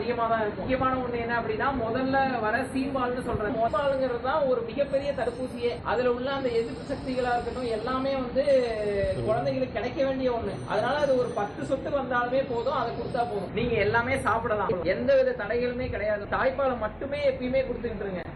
அதிகமா தான் இருக்கும் முக்கியமான ஒண்ணு என்ன அப்படின்னா முதல்ல வர சீம்பால்னு சொல்றேன் மொபாலுங்கிறது தான் ஒரு மிகப்பெரிய தடுப்பூசியே அதுல உள்ள அந்த எதிர்ப்பு சக்திகளா இருக்கட்டும் எல்லாமே வந்து குழந்தைகளுக்கு கிடைக்க வேண்டிய ஒண்ணு அதனால அது ஒரு பத்து சொட்டு வந்தாலுமே போதும் அதை கொடுத்தா போதும் நீங்க எல்லாமே சாப்பிடலாம் எந்த வித தடைகளுமே கிடையாது தாய்ப்பாலை மட்டுமே எப்பயுமே கொடுத்துக்கிட்டு இருங்க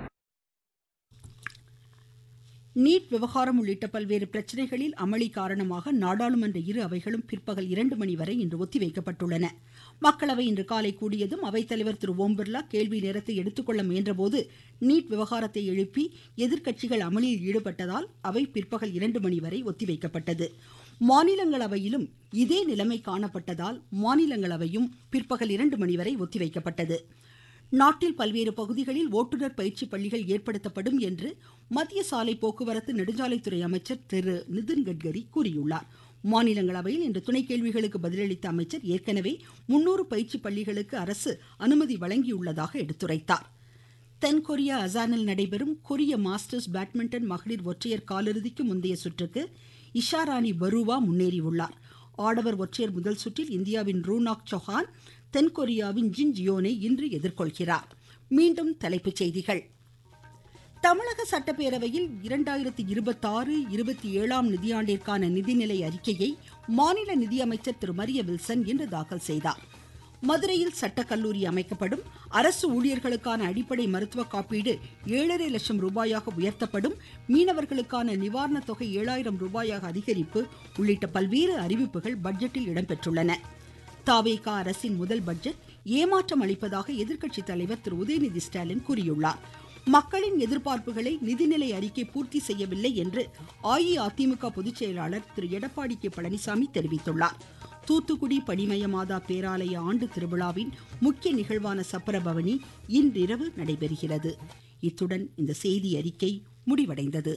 நீட் விவகாரம் உள்ளிட்ட பல்வேறு பிரச்சனைகளில் அமளி காரணமாக நாடாளுமன்ற இரு அவைகளும் பிற்பகல் இரண்டு மணி வரை இன்று ஒத்திவைக்கப்பட்டுள்ளன மக்களவை இன்று காலை கூடியதும் அவைத்தலைவர் திரு ஓம் பிர்லா கேள்வி நேரத்தை எடுத்துக்கொள்ள முயன்றபோது நீட் விவகாரத்தை எழுப்பி எதிர்க்கட்சிகள் அமளியில் ஈடுபட்டதால் அவை பிற்பகல் இரண்டு மணி வரை ஒத்திவைக்கப்பட்டது மாநிலங்களவையிலும் இதே நிலைமை காணப்பட்டதால் மாநிலங்களவையும் பிற்பகல் இரண்டு மணி வரை ஒத்திவைக்கப்பட்டது நாட்டில் பல்வேறு பகுதிகளில் ஓட்டுநர் பயிற்சி பள்ளிகள் ஏற்படுத்தப்படும் என்று மத்திய சாலை போக்குவரத்து நெடுஞ்சாலைத்துறை அமைச்சர் திரு நிதின் கட்கரி கூறியுள்ளார் மாநிலங்களவையில் இன்று துணை கேள்விகளுக்கு பதிலளித்த அமைச்சர் ஏற்கனவே முன்னூறு பயிற்சி பள்ளிகளுக்கு அரசு அனுமதி வழங்கியுள்ளதாக எடுத்துரைத்தார் தென்கொரியா அசானில் நடைபெறும் கொரிய மாஸ்டர்ஸ் பேட்மிண்டன் மகளிர் ஒற்றையர் காலிறுதிக்கு முந்தைய சுற்றுக்கு இஷாராணி பருவா முன்னேறியுள்ளார் ஆடவர் ஒற்றையர் முதல் சுற்றில் இந்தியாவின் ரூனாக் சௌஹான் தென்கொரியாவின் ஜின் ஜியோனை இன்று எதிர்கொள்கிறார் மீண்டும் தலைப்புச் செய்திகள் தமிழக சட்டப்பேரவையில் இரண்டாயிரத்தி இருபத்தாறு இருபத்தி ஏழாம் நிதியாண்டிற்கான நிதிநிலை அறிக்கையை மாநில நிதியமைச்சர் திரு மரிய வில்சன் இன்று தாக்கல் செய்தார் மதுரையில் சட்டக்கல்லூரி அமைக்கப்படும் அரசு ஊழியர்களுக்கான அடிப்படை மருத்துவ காப்பீடு ஏழரை லட்சம் ரூபாயாக உயர்த்தப்படும் மீனவர்களுக்கான நிவாரணத் தொகை ஏழாயிரம் ரூபாயாக அதிகரிப்பு உள்ளிட்ட பல்வேறு அறிவிப்புகள் பட்ஜெட்டில் இடம்பெற்றுள்ளன தாவேகா அரசின் முதல் பட்ஜெட் ஏமாற்றம் அளிப்பதாக எதிர்க்கட்சித் தலைவர் திரு உதயநிதி ஸ்டாலின் கூறியுள்ளார் மக்களின் எதிர்பார்ப்புகளை நிதிநிலை அறிக்கை பூர்த்தி செய்யவில்லை என்று அஇஅதிமுக பொதுச் செயலாளர் திரு எடப்பாடி கே பழனிசாமி தெரிவித்துள்ளார் தூத்துக்குடி பனிமய மாதா பேராலய ஆண்டு திருவிழாவின் முக்கிய நிகழ்வான சப்பரபவனி இன்றிரவு நடைபெறுகிறது இத்துடன் இந்த செய்தி அறிக்கை முடிவடைந்தது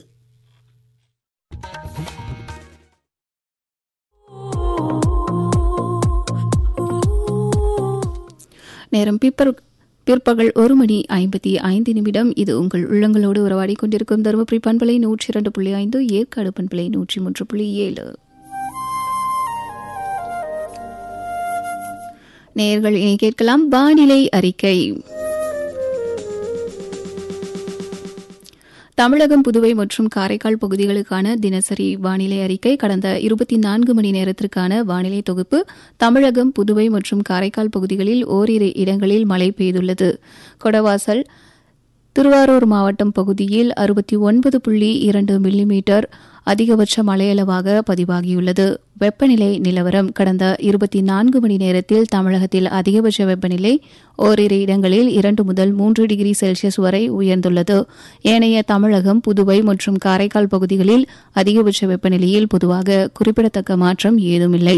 நேரம் பிற்பர் பிற்பகல் ஒரு மணி ஐம்பத்தி ஐந்து நிமிடம் இது உங்கள் உள்ளங்களோடு உறவாடி கொண்டிருக்கும் தருமபுரி பண்பலை நூற்றி இரண்டு புள்ளி ஐந்து ஏற்காடு பண்பலை நூற்றி மூன்று புள்ளி ஏழு நேயர்கள் இனி கேட்கலாம் வானிலை அறிக்கை தமிழகம் புதுவை மற்றும் காரைக்கால் பகுதிகளுக்கான தினசரி வானிலை அறிக்கை கடந்த இருபத்தி நான்கு மணி நேரத்திற்கான வானிலை தொகுப்பு தமிழகம் புதுவை மற்றும் காரைக்கால் பகுதிகளில் ஓரிரு இடங்களில் மழை பெய்துள்ளது கொடவாசல் திருவாரூர் மாவட்டம் பகுதியில் அறுபத்தி ஒன்பது புள்ளி இரண்டு மில்லிமீட்டர் அதிகபட்ச மழையளவாக பதிவாகியுள்ளது வெப்பநிலை நிலவரம் கடந்த இருபத்தி நான்கு மணி நேரத்தில் தமிழகத்தில் அதிகபட்ச வெப்பநிலை ஓரிரு இடங்களில் இரண்டு முதல் மூன்று டிகிரி செல்சியஸ் வரை உயர்ந்துள்ளது ஏனைய தமிழகம் புதுவை மற்றும் காரைக்கால் பகுதிகளில் அதிகபட்ச வெப்பநிலையில் பொதுவாக குறிப்பிடத்தக்க மாற்றம் ஏதுமில்லை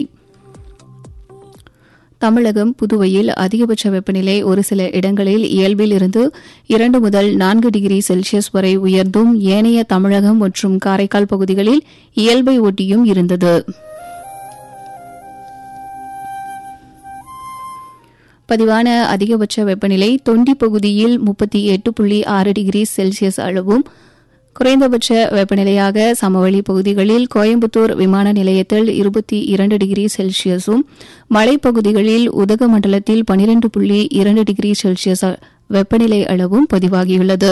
தமிழகம் புதுவையில் அதிகபட்ச வெப்பநிலை ஒரு சில இடங்களில் இயல்பில் இருந்து இரண்டு முதல் நான்கு டிகிரி செல்சியஸ் வரை உயர்ந்தும் ஏனைய தமிழகம் மற்றும் காரைக்கால் பகுதிகளில் இயல்பை ஒட்டியும் இருந்தது பதிவான அதிகபட்ச வெப்பநிலை தொண்டி பகுதியில் முப்பத்தி எட்டு புள்ளி ஆறு டிகிரி செல்சியஸ் அளவும் குறைந்தபட்ச வெப்பநிலையாக சமவெளி பகுதிகளில் கோயம்புத்தூர் விமான நிலையத்தில் இருபத்தி இரண்டு டிகிரி செல்சியஸும் மலைப்பகுதிகளில் உதகமண்டலத்தில் பனிரெண்டு புள்ளி இரண்டு டிகிரி செல்சியஸ் வெப்பநிலை அளவும் பதிவாகியுள்ளது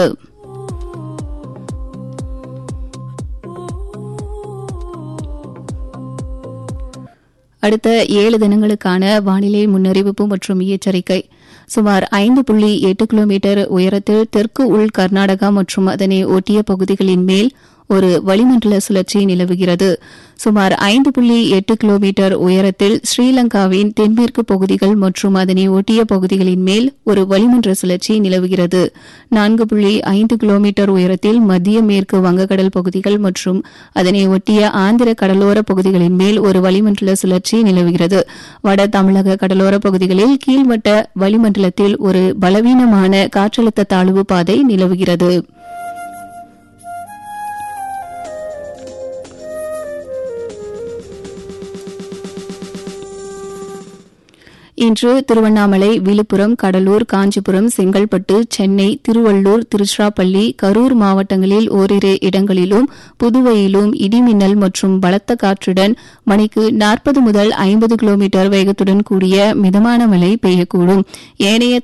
அடுத்த ஏழு தினங்களுக்கான வானிலை முன்னறிவிப்பு மற்றும் எச்சரிக்கை சுமார் ஐந்து புள்ளி எட்டு கிலோமீட்டர் உயரத்தில் தெற்கு உள் கர்நாடகா மற்றும் அதனை ஒட்டிய பகுதிகளின் மேல் ஒரு வளிமண்டல சுழற்சி நிலவுகிறது சுமார் ஐந்து புள்ளி எட்டு கிலோமீட்டர் உயரத்தில் ஸ்ரீலங்காவின் தென்மேற்கு பகுதிகள் மற்றும் அதனை ஒட்டிய பகுதிகளின் மேல் ஒரு வளிமண்டல சுழற்சி நிலவுகிறது நான்கு புள்ளி ஐந்து கிலோமீட்டர் உயரத்தில் மத்திய மேற்கு வங்கக்கடல் பகுதிகள் மற்றும் அதனை ஒட்டிய ஆந்திர கடலோர பகுதிகளின் மேல் ஒரு வளிமண்டல சுழற்சி நிலவுகிறது வட தமிழக கடலோர பகுதிகளில் கீழ்மட்ட வளிமண்டலத்தில் ஒரு பலவீனமான காற்றழுத்த தாழ்வு பாதை நிலவுகிறது இன்று திருவண்ணாமலை விழுப்புரம் கடலூர் காஞ்சிபுரம் செங்கல்பட்டு சென்னை திருவள்ளூர் திருச்சிராப்பள்ளி கரூர் மாவட்டங்களில் ஓரிரு இடங்களிலும் புதுவையிலும் இடிமின்னல் மற்றும் பலத்த காற்றுடன் மணிக்கு நாற்பது முதல் ஐம்பது கிலோமீட்டர் வேகத்துடன் கூடிய மிதமான மழை பெய்யக்கூடும் ஏனைய